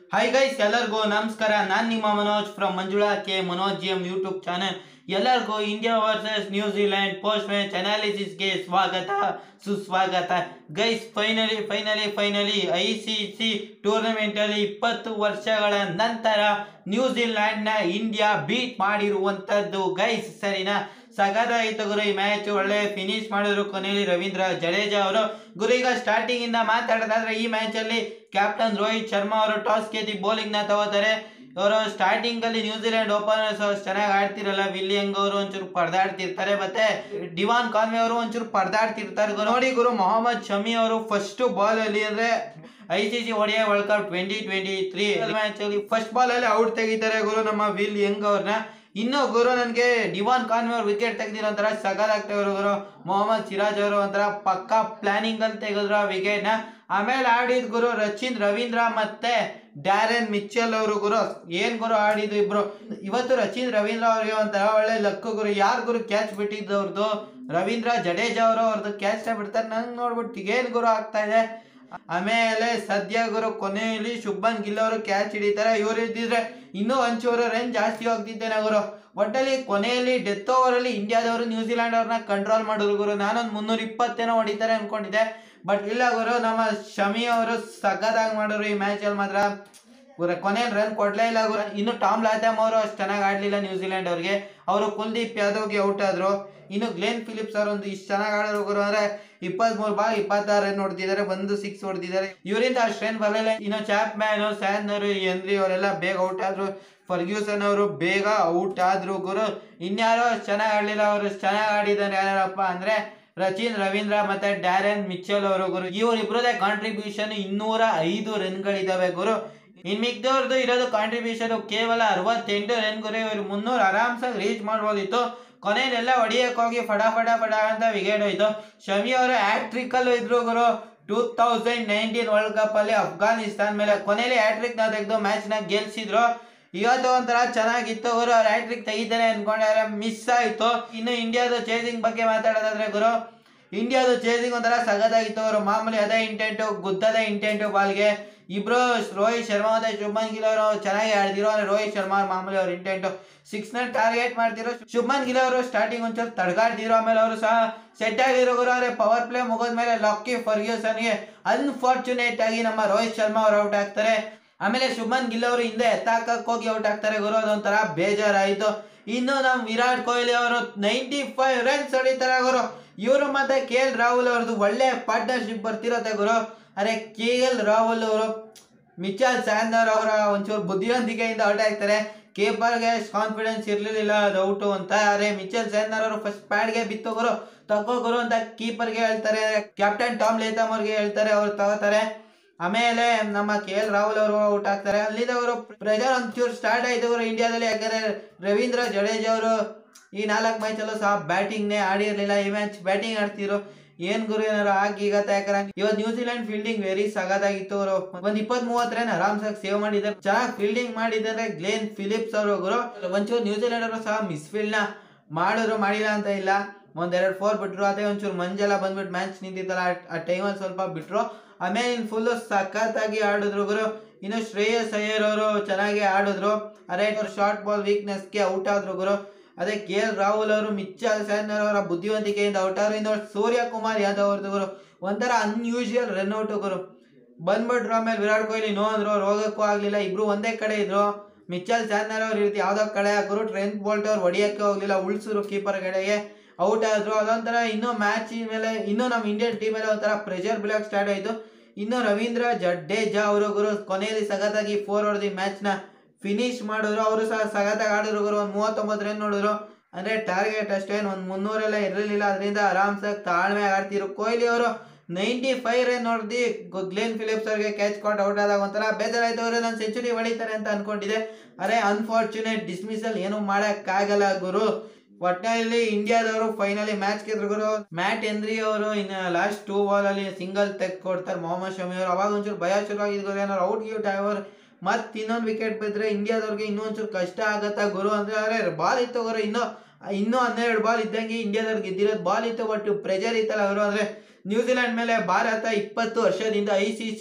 Hi guys ಎಲ್ಲರಿಗೂ ನಮಸ್ಕಾರ ನಾನು ನಿಮ್ಮ Manoj from Manjula K Manoj G M YouTube channel ಎಲ್ಲರಿಗೂ India versus New Zealand post match ಅನಾಲಿಸಿಸ್ಗೆ ಸ್ವಾಗತ ಸುಸ್ವಾಗತ guys finally finally finally I C C ಟೂರ್ನಮೆಂಟಲ್ಲಿ ಇಪ್ಪತ್ತು ವರ್ಷಗಳ ನಂತರ ನ್ಯೂಜಿಲ್ಯಾಂಡ್ನ ಇಂಡಿಯಾ ಬೀಟ್ ಮಾಡಿರುವಂಥದ್ದು ಗೈಸ್ ಸರಿನಾ ಸಗದಾಯಿತು ಗುರು ಈ ಮ್ಯಾಚ್ ಒಳ್ಳೆ ಫಿನಿಶ್ ಮಾಡಿದ್ರು ಕೊನೆಯಲ್ಲಿ ರವೀಂದ್ರ ಜಡೇಜಾ ಅವರು ಗುರು ಈಗ ಸ್ಟಾರ್ಟಿಂಗ್ ಇಂದ ಮಾತಾಡೋದಾದ್ರೆ ಈ ಮ್ಯಾಚ್ ಅಲ್ಲಿ ಕ್ಯಾಪ್ಟನ್ ರೋಹಿತ್ ಶರ್ಮಾ ಅವರು ಟಾಸ್ ಗೆದ್ದು ಬೌಲಿಂಗ್ ನ ತಗೋತಾರೆ ಇವರು ಸ್ಟಾರ್ಟಿಂಗ್ ಅಲ್ಲಿ ನ್ಯೂಜಿಲೆಂಡ್ ಓಪನರ್ಸ್ ಚೆನ್ನಾಗಿ ಆಡ್ತಿರಲ್ಲ ವಿಲಿಯಂಗ್ ಅವರು ಒಂಚೂರು ಪರದಾಡ್ತಿರ್ತಾರೆ ಮತ್ತೆ ಡಿವಾನ್ ಕಾನ್ವೆ ಅವರು ಒಂಚೂರು ಪರದಾಡ್ತಿರ್ತಾರೆ ಗುರು. ನೋಡಿ ಗುರು ಮೊಹಮ್ಮದ್ ಶಮಿ ಅವರು ಫಸ್ಟ್ ಬಾಲ್ ಅಲ್ಲಿ ಅಂದ್ರೆ I C C ODI World Cup twenty twenty three match ಅಲ್ಲಿ ಫಸ್ಟ್ ಬಾಲ್ ಅಲ್ಲಿ ಔಟ್ ತೆಗಿತಾರೆ ಗುರು ನಮ್ಮ ವಿಲ್ ಯಂಗ್ ಅವ್ರನ್ನ ಇನ್ನು ಗುರು ನನಗೆ ಡಿವಾನ್ ಕಾನ್ವೆ ಅವ್ರು ವಿಕೆಟ್ ತೆಗ್ದಿರೋ ಒಂಥರ ಸಗದಾಗ್ತವ್ರು ಗುರು ಮೊಹಮ್ಮದ್ ಸಿರಾಜ್ ಅವರು ಒಂಥರ ಪಕ್ಕಾ ಪ್ಲಾನಿಂಗ್ ಅಲ್ಲಿ ತೆಗೆದ್ರು ಆ ವಿಕೆಟ್ ನ ಆಮೇಲೆ ಆಡಿದ್ ಗುರು ರಚಿನ್ ರವೀಂದ್ರ ಮತ್ತೆ ಡ್ಯಾರೆನ್ ಮಿಚ್ಚಲ್ ಅವರು ಗುರು ಏನ್ ಗುರು ಆಡಿದ್ರು ಇಬ್ರು ಇವತ್ತು ರಚಿನ್ ರವೀಂದ್ರ ಅವ್ರಿಗೆ ಒಂಥರ ಒಳ್ಳೆ ಲಕ್ಕು ಗುರು ಯಾರು ಗುರು ಕ್ಯಾಚ್ ಬಿಟ್ಟಿದ್ದವ್ರದ್ದು ರವೀಂದ್ರ ಜಡೇಜಾ ಅವರು ಅವ್ರದ್ದು ಕ್ಯಾಚ್ ಬಿಡ್ತಾರೆ ನಂಗೆ ನೋಡ್ಬಿಟ್ಟು ಏನ್ ಗುರು ಆಗ್ತಾ ಇದೆ ಆಮೇಲೆ ಸದ್ಯ ಗುರು ಕೊನೆಯಲ್ಲಿ ಶುಭನ್ ಗಿಲ್ ಅವರು ಕ್ಯಾಚ್ ಹಿಡಿತಾರೆ ಇವ್ರು ಇದ್ದಿದ್ರೆ ಇನ್ನೂ ಒಂಚೂರು ರನ್ ಜಾಸ್ತಿ ಹೋಗ್ತಿದ್ದೇನೆ ಗುರು ಒಟ್ಟಲ್ಲಿ ಕೊನೆಯಲ್ಲಿ ಡೆತ್ ಓವರ್ ಅಲ್ಲಿ ಇಂಡಿಯಾದವರು ನ್ಯೂಜಿಲೆಂಡ್ ಅವ್ರನ್ನ ಕಂಟ್ರೋಲ್ ಮಾಡಿದ್ರು ಗುರು ನಾನೊಂದು ಮುನ್ನೂರ ಇಪ್ಪತ್ತೇನೋ ಹೊಡಿತಾರೆ ಅನ್ಕೊಂಡಿದ್ದೆ ಬಟ್ ಇಲ್ಲ ಗುರು ನಮ್ಮ ಶಮಿ ಅವರು ಸಖತ್ತಾಗಿ ಮಾಡಿದ್ರು ಈ ಮ್ಯಾಚ್ ಅಲ್ಲಿ ಮಾತ್ರ ಗುರು ಕೊನೆಯಲ್ಲಿ ರನ್ ಕೊಡ್ಲೇ ಇಲ್ಲ ಗುರು ಇನ್ನು ಟಾಮ್ ಲಾಥಮ್ ಅವರು ಅಷ್ಟು ಚೆನ್ನಾಗಿ ಆಡ್ಲಿಲ್ಲ ನ್ಯೂಜಿಲೆಂಡ್ ಅವ್ರಿಗೆ ಅವರು ಕುಲ್ದೀಪ್ ಯಾದವ್ಗೆ ಔಟ್ ಆದ್ರು ಇನ್ನು ಗ್ಲೇನ್ ಫಿಲಿಪ್ಸ್ ಅವರು ಒಂದು ಇಷ್ಟು ಚೆನ್ನಾಗಿ ಆಡಿದ್ರು ಗುರು ಅಂದ್ರೆ ಇಪ್ಪತ್ಮೂರು ಬಾಲ್ ಇಪ್ಪತ್ತಾರು ರನ್ ಹೊಡೆದಿದ್ದಾರೆ ಒಂದು ಸಿಕ್ಸ್ ಹೊಡೆದಿದ್ದಾರೆ ಇವರಿಂದ ಅಷ್ಟು ರನ್ ಬರಲಿಲ್ಲ ಇನ್ನು ಚಾಪ್ ಮ್ಯಾನ್ ಸ್ಯಾನ್ನರ್ ಎನ್ರಿ ಅವರೆಲ್ಲ ಬೇಗ ಔಟ್ ಆದ್ರು ಫರ್ಗ್ಯೂಸನ್ ಅವರು ಬೇಗ ಔಟ್ ಆದ್ರು ಗುರು ಇನ್ಯಾರೋ ಅಷ್ಟು ಚೆನ್ನಾಗಿ ಆಡ್ಲಿಲ್ಲ ಅವರು ಚೆನ್ನಾಗಿ ಆಡಿದ್ದಾರೆ ಯಾರಪ್ಪ ಅಂದ್ರೆ ರಚಿನ್ ರವೀಂದ್ರ ಮತ್ತೆ ಡ್ಯಾರೆನ್ ಮಿಚ್ಚಲ್ ಅವರು ಗುರು ಇವರಿಬ್ಬರದೇ ಕಾಂಟ್ರಿಬ್ಯೂಷನ್ ಇನ್ನೂರ ಐದು ರನ್ಗಳಿದಾವೆ ಗುರು ಇನ್ ಮಿಕ್ದವ್ರದ್ದು ಇರೋದು ಕಾಂಟ್ರಿಬ್ಯೂಷನ್ ಕೇವಲ ಅರವತ್ತೆಂಟು ರನ್ ಗುರು ಇವರು ಮುನ್ನೂರು ಆರಾಮ್ಸಾಗಿ ರೀಚ್ ಮಾಡ್ಬೋದಿತ್ತು ಕೊನೆಯಲ್ಲೆಲ್ಲ ಹೊಡಿಯಕ್ ಹೋಗಿ ಫಡ ಫಡ ಫಡ ಅಂತ ವಿಕೆಟ್ ಹೋಯ್ತು ಶಮಿ ಅವರು ಹ್ಯಾಟ್ರಿಕ್ ಅಲ್ಲೂ ಇದ್ರು ಗುರು two thousand nineteen World Cup ಅಲ್ಲಿ ಅಫ್ಘಾನಿಸ್ತಾನ್ ಮೇಲೆ ಕೊನೆಯಲ್ಲಿ ಹ್ಯಾಟ್ರಿಕ್ ನ ತೆಗೆದು ಮ್ಯಾಚ್ ನ ಗೆಲ್ಸಿದ್ರು ಇವತ್ತು ಒಂಥರ ಚೆನ್ನಾಗಿತ್ತು ಗುರು ಅವ್ರು ಹ್ಯಾಟ್ರಿಕ್ ತೆಗಿತಾರೆ ಅನ್ಕೊಂಡ್ರೆ ಮಿಸ್ ಆಯ್ತು ಇನ್ನು ಇಂಡಿಯಾದ ಚೇಸಿಂಗ್ ಬಗ್ಗೆ ಮಾತಾಡೋದಾದ್ರೆ ಗುರು ಇಂಡಿಯಾದ ಚೇಸಿಂಗ್ ಒಂಥರ ಸಗದಾಗಿತ್ತು ಅವರು ಮಾಮೂಲಿ ಅದೇ ಇಂಟೆಂಟು ಗುದ್ದದ ಇಂಟೆಂಟು ಬಾಲ್ಗೆ ಇಬ್ರು ರೋಹಿತ್ ಶರ್ಮಾ ಮತ್ತೆ ಶುಭ್ಮನ್ ಗಿಲ್ ಅವರು ಚೆನ್ನಾಗಿ ಆಡ್ತಿರೋ ಅಂದ್ರೆ ರೋಹಿತ್ ಶರ್ಮಾ ಅವ್ರ ಮಾಮೂಲಿ ಅವ್ರ ಇಂಟೆಂಟು ಸಿಕ್ಸ್ ನ ಟಾರ್ಗೆಟ್ ಮಾಡ್ತಿರೋ ಶುಭ್ಮನ್ ಗಿಲ್ ಅವರು ಸ್ಟಾರ್ಟಿಂಗ್ ಒಂಚೂರು ತಡ್ಗಾಡ್ತಿರೋ ಆಮೇಲೆ ಅವರು ಸಹ ಸೆಟ್ ಆಗಿರೋ ಗುರು ಆದ್ರೆ ಪವರ್ ಪ್ಲೇ ಮುಗಿದ್ಮೇಲೆ ಲಾಕಿ ಫರ್ಗ್ಯೂಸನ್ಗೆ ಅನ್ಫಾರ್ಚುನೇಟ್ ಆಗಿ ನಮ್ಮ ರೋಹಿತ್ ಶರ್ಮಾ ಅವರು ಔಟ್ ಆಗ್ತಾರೆ ಆಮೇಲೆ ಶುಭ್ಮನ್ ಗಿಲ್ ಅವರು ಹಿಂದೆ ಎತ್ತಾಕಕ್ ಹೋಗಿ ಔಟ್ ಆಗ್ತಾರೆ ಗುರು ಅದೊಂಥರ ಬೇಜಾರಾಯ್ತು ಇನ್ನು ನಮ್ಮ ವಿರಾಟ್ ಕೊಹ್ಲಿ ಅವರು ನೈಂಟಿ ಫೈವ್ ರನ್ಸ್ ಹೊಡಿತಾರೆ ಗುರು ಇವರು ಮತ್ತೆ ಕೆ ಎಲ್ ರಾಹುಲ್ ಅವ್ರದ್ದು ಒಳ್ಳೆ ಪಾರ್ಟ್ನರ್ಶಿಪ್ ಬರ್ತಿರತ್ತೆ ಗುರು ಅರೆ ಕೆ ಎಲ್ ರಾಹುಲ್ ಅವರು ಮಿಚಲ್ ಸ್ಯಾನ್ನರ್ ಅವರ ಒಂಚೂರು ಬುದ್ಧಿವಂತಿಕೆಯಿಂದ ಔಟ್ ಆಗ್ತಾರೆ ಕೀಪರ್ಗೆ ಕಾನ್ಫಿಡೆನ್ಸ್ ಇರಲಿಲ್ಲ ಅದು ಔಟು ಅಂತ ಅರೆ ಮಿಚಲ್ ಸ್ಯಾನ್ನರ್ ಅವರು ಫಸ್ಟ್ ಪ್ಯಾಡ್ಗೆ ಬಿತ್ತು ಗುರು ತಗೋ ಗುರು ಅಂತ ಕೀಪರ್ಗೆ ಹೇಳ್ತಾರೆ ಕ್ಯಾಪ್ಟನ್ ಟಾಮ್ ಲೇತಮ್ ಅವ್ರಿಗೆ ಹೇಳ್ತಾರೆ ಅವ್ರು ತಗೋತಾರೆ ಆಮೇಲೆ ನಮ್ಮ ಕೆ ಎಲ್ ರಾಹುಲ್ ಅವರು ಔಟ್ ಆಗ್ತಾರೆ ಅಲ್ಲಿಂದ ಅವರು ಪ್ರೆಷರ್ ಒಂಚೂರು ಸ್ಟಾರ್ಟ್ ಆಯ್ತು ಅವರು ಇಂಡಿಯಾದಲ್ಲಿ ಯಾಕಂದ್ರೆ ರವೀಂದ್ರ ಜಡೇಜಾ ಅವರು ಈ ನಾಲ್ಕು ಮ್ಯಾಚಲ್ಲೂ ಸಹ ಬ್ಯಾಟಿಂಗ್ನೇ ಆಡಿರಲಿಲ್ಲ ಈ ಮ್ಯಾಚ್ ಬ್ಯಾಟಿಂಗ್ ಆಡ್ತಿದ್ರು ಏನ್ ಗುರು ಏನಾರು ಆಗಿ ಈಗ ಯಾಕಂದ್ರೆ ಇವತ್ತು ನ್ಯೂಜಿಲೆಂಡ್ ಫೀಲ್ಡಿಂಗ್ ವೆರಿ ಸಗದಾಗಿತ್ತು ಅವರು ಒಂದ್ ಇಪ್ಪತ್ ಮೂವತ್ ರನ್ ಆರಾಮ್ಸಾಗಿ ಸೇವ್ ಮಾಡಿದ್ದಾರೆ ಚೆನ್ನಾಗಿ ಫೀಲ್ಡಿಂಗ್ ಮಾಡಿದ್ದಾರೆ ಗ್ಲೇನ್ ಫಿಲಿಪ್ಸ್ ಅವರು ಗುರು ಒಂಚೂರು ನ್ಯೂಜಿಲೆಂಡ್ ಅವರು ಸಹ ಮಿಸ್ ಫೀಲ್ಡ್ ನ ಮಾಡಿದ್ರು ಮಾಡಿಲ್ಲ ಅಂತ ಇಲ್ಲ ಒಂದೆರಡು ಫೋರ್ ಬಿಟ್ರು ಅದೇ ಒಂಚೂರು ಮಂಜೆಲ್ಲ ಬಂದ್ಬಿಟ್ಟು ಮ್ಯಾಚ್ ನಿಂತಿತ್ತಲ್ಲ ಆ- ಆ ಟೈಮಲ್ಲಿ ಸ್ವಲ್ಪ ಬಿಟ್ರು ಆಮೇಲೆ ಇನ್ನು ಫುಲ್ಲು ಸಖತ್ತಾಗಿ ಆಡಿದ್ರು ಗುರು ಇನ್ನು ಶ್ರೇಯಸ್ ಅಯ್ಯರ್ ಅವರು ಚೆನ್ನಾಗಿ ಆಡಿದ್ರು ಅರೆ ಅವ್ರು ಶಾರ್ಟ್ ಬಾಲ್ ವೀಕ್ನೆಸ್ಗೆ ಔಟ್ ಆದ್ರು ಗುರು ಅದೇ ಕೆ ಎಲ್ ರಾಹುಲ್ ಅವರು ಮಿಚ್ಚಲ್ ಸ್ಯಾನ್ನರ್ ಅವರ ಬುದ್ಧಿವಂತಿಕೆಯಿಂದ ಔಟ್ ಆದ್ರು ಇನ್ನು ಸೂರ್ಯ ಕುಮಾರ್ ಯಾದವ್ ಅವ್ರದ್ದು ಗುರು ಒಂಥರ ಅನ್ಯೂಶುವಲ್ ರನ್ ಔಟ್ ಗುರು ಬಂದ್ಬಿಟ್ರು ಆಮೇಲೆ ವಿರಾಟ್ ಕೊಹ್ಲಿ ನೋ ಅಂದ್ರು ಅವ್ರು ಹೋಗಕ್ಕೂ ಆಗ್ಲಿಲ್ಲ ಇಬ್ರು ಒಂದೇ ಕಡೆ ಇದ್ರು ಮಿಚ್ಚಲ್ ಸ್ಯಾನ್ನರ್ ಅವ್ರ ರೀತಿ ಯಾವ್ದೋ ಕಡೆ ಹಾಕಿದ್ರು ಟ್ರೆಂಟ್ ಬೋಲ್ಟ್ ಅವ್ರು ಹೊಡಿಯಕ್ಕೆ ಹೋಗ್ಲಿಲ್ಲ ಉಳ್ಸಿದ್ರು ಕೀಪರ್ ಕಡೆಗೆ ಔಟ್ ಆದ್ರು ಅದೊಂಥರ ಇನ್ನೂ ಮ್ಯಾಚ್ ಮೇಲೆ ಇನ್ನೂ ನಮ್ಮ ಇಂಡಿಯನ್ ಟೀಮ್ ಮೇಲೆ ಒಂಥರ ಪ್ರೆಷರ್ ಬೀಳಕ್ ಸ್ಟಾರ್ಟ್ ಆಯ್ತು ಇನ್ನು ರವೀಂದ್ರ ಜಡೇಜಾ ಅವರು ಗುರು ಕೊನೆಯಲ್ಲಿ ಸಗತ್ತಾಗಿ ಫೋರ್ ಹೊಡೆದು ಮ್ಯಾಚ್ ನ ಫಿನಿಶ್ ಮಾಡಿದ್ರು ಅವರು ಸಹ ಸಗತ್ತಾಗಿ ಆಡಿದ್ರು ಗುರು ಒಂದು ಮೂವತ್ತೊಂಬತ್ತು ರನ್ ನೋಡಿದ್ರು ಅಂದ್ರೆ ಟಾರ್ಗೆಟ್ ಅಷ್ಟೇನು ಒಂದು ಮುನ್ನೂರೆಲ್ಲ ಇರಲಿಲ್ಲ ಅದರಿಂದ ಆರಾಮ್ಸಾಗಿ ತಾಳ್ಮೆ ಆಡ್ತಿರು ಕೊಹ್ಲಿ ಅವರು ನೈಂಟಿ ಫೈವ್ ರನ್ ಹೊಡೆದು ಗ್ಲೇನ್ ಫಿಲಿಪ್ಸ್ ಅವ್ರಿಗೆ ಕ್ಯಾಚ್ ಕೊಟ್ಟು ಔಟ್ ಆದಾಗ ಒಂಥರ ಬೇಜಾರಾಯ್ತು ಅವರು ನಾನು ಸೆಂಚುರಿ ಹೊಡಿತಾರೆ ಅಂತ ಅನ್ಕೊಂಡಿದ್ದೆ ಅರೆ ಅನ್ಫಾರ್ಚುನೇಟ್ ಡಿಸ್ಮಿಸಲ್ ಏನು ಮಾಡೋಕ್ಕಾಗಲ್ಲ ಗುರು ಒಟ್ಟಿನಲ್ಲಿ ಇಂಡಿಯಾದವರು ಫೈನಲಿ ಮ್ಯಾಚ್ ಗೆದ್ರು ಗುರು ಮ್ಯಾಟ್ ಎನ್ರಿ ಅವರು ಇನ್ನು ಲಾಸ್ಟ್ ಟೂ ಬಾಲ್ ಅಲ್ಲಿ ಸಿಂಗಲ್ ತೆಗ್ ಕೊಡ್ತಾರೆ ಮೊಹಮ್ಮದ್ ಶಮಿ ಅವರು ಅವಾಗ ಒಂಚೂರು ಭಯ ಶುರು ಆಗಿದ್ದು ಏನಾದ್ರು ಔಟ್ ಗಿಟ್ ಆಗೋರು ಮತ್ತೆ ಇನ್ನೊಂದು ವಿಕೆಟ್ ಬಿದ್ದರೆ ಇಂಡಿಯಾದವ್ರಿಗೆ ಇನ್ನೂ ಒಂಚೂರು ಕಷ್ಟ ಆಗತ್ತಾ ಗುರು ಅಂದ್ರೆ ಅರೆ ಬಾಲ್ ಇತ್ತು ಗುರು ಇನ್ನೂ ಇನ್ನೂ ಹನ್ನೆರಡು ಬಾಲ್ ಇದ್ದಂಗೆ ಇಂಡಿಯಾದವ್ರಿಗೆ ಗೆದ್ದಿರೋದು ಬಾಲ್ ಇತ್ತು ಬಟ್ ಪ್ರೆಜರ್ ಇತ್ತಲ್ಲ ಅವರು ಅಂದ್ರೆ ನ್ಯೂಜಿಲೆಂಡ್ ಮೇಲೆ ಭಾರತ ಇಪ್ಪತ್ತು ವರ್ಷದಿಂದ ಐ ಸಿ ಸಿ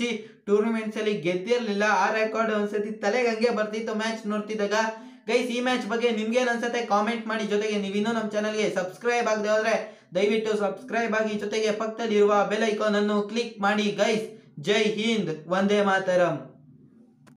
ಟೂರ್ನಮೆಂಟ್ಸ್ ಅಲ್ಲಿ ಗೆದ್ದಿರ್ಲಿಲ್ಲ ಆ ರೆಕಾರ್ಡ್ ಒಂದ್ಸತಿ ತಲೆಗೆ ಹಂಗೆ ಬರ್ತಿತ್ತು ಮ್ಯಾಚ್ ನೋಡ್ತಿದ್ದಾಗ ಗೈಸ್ ಈ ಮ್ಯಾಚ್ ಬಗ್ಗೆ ನಿಮ್ಗೇನ್ ಅನ್ಸುತ್ತೆ ಕಾಮೆಂಟ್ ಮಾಡಿ ಜೊತೆಗೆ ನೀವು ಇನ್ನೂ ನಮ್ಮ ಚಾನಲ್ಗೆ ಸಬ್ಸ್ಕ್ರೈಬ್ ಆಗದೆ ಹೋದ್ರೆ ದಯವಿಟ್ಟು ಸಬ್ಸ್ಕ್ರೈಬ್ ಆಗಿ ಜೊತೆಗೆ ಪಕ್ಕದಲ್ಲಿರುವ ಬೆಲ್ ಐಕಾನ್ ಅನ್ನು ಕ್ಲಿಕ್ ಮಾಡಿ ಗೈಸ್ ಜೈ ಹಿಂದ್ ವಂದೇ ಮಾತರಂ